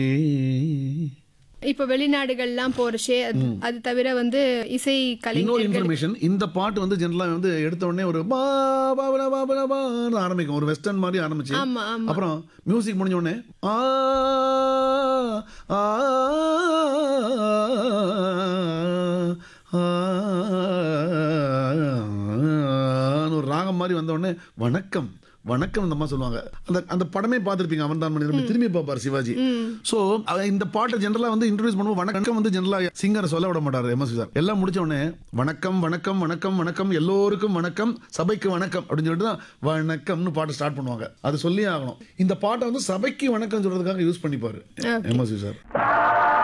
இப்ப வெளிநாடுகள்லாம் போறச்சே அது- அது தவிர வந்து இசை இன்னொரு கலைஞர்கள் இன்ஃபர்மேஷன் இந்த பாட்டு வந்து ஜென்ரலா வந்து எடுத்த உடனே ஒரு பா பாபலா பாபலா பான்னு ஆரம்பிக்கும் ஒரு வெஸ்டர்ன் மாதிரி ஆரம்பிச்சு ஆமா ஆமா அப்புறம் மியூசிக் முடிஞ்ச உடனே ஆ ஆ, ஆ, ஆன்னு ஒரு ராகம் மாதிரி வந்த உடனே வணக்கம் வணக்கம் இந்த மாதிரி சொல்லுவாங்க அந்த அந்த படமே பார்த்துருப்பீங்க அவன் தான் மனிதன் திரும்பி பார்ப்பார் சிவாஜி ஸோ இந்த பாட்டை ஜென்ரலாக வந்து இன்ட்ரடியூஸ் பண்ணுவோம் வணக்கம் வந்து ஜென்ரலாக சிங்கர் சொல்ல விட மாட்டார் எம்எஸ்வி சார் எல்லாம் முடிச்ச உடனே வணக்கம் வணக்கம் வணக்கம் வணக்கம் எல்லோருக்கும் வணக்கம் சபைக்கு வணக்கம் அப்படின்னு சொல்லிட்டு தான் வணக்கம்னு பாட்டு ஸ்டார்ட் பண்ணுவாங்க அது சொல்லி ஆகணும் இந்த பாட்டை வந்து சபைக்கு வணக்கம் சொல்றதுக்காக யூஸ் பண்ணிப்பாரு எம்எஸ்வி சார்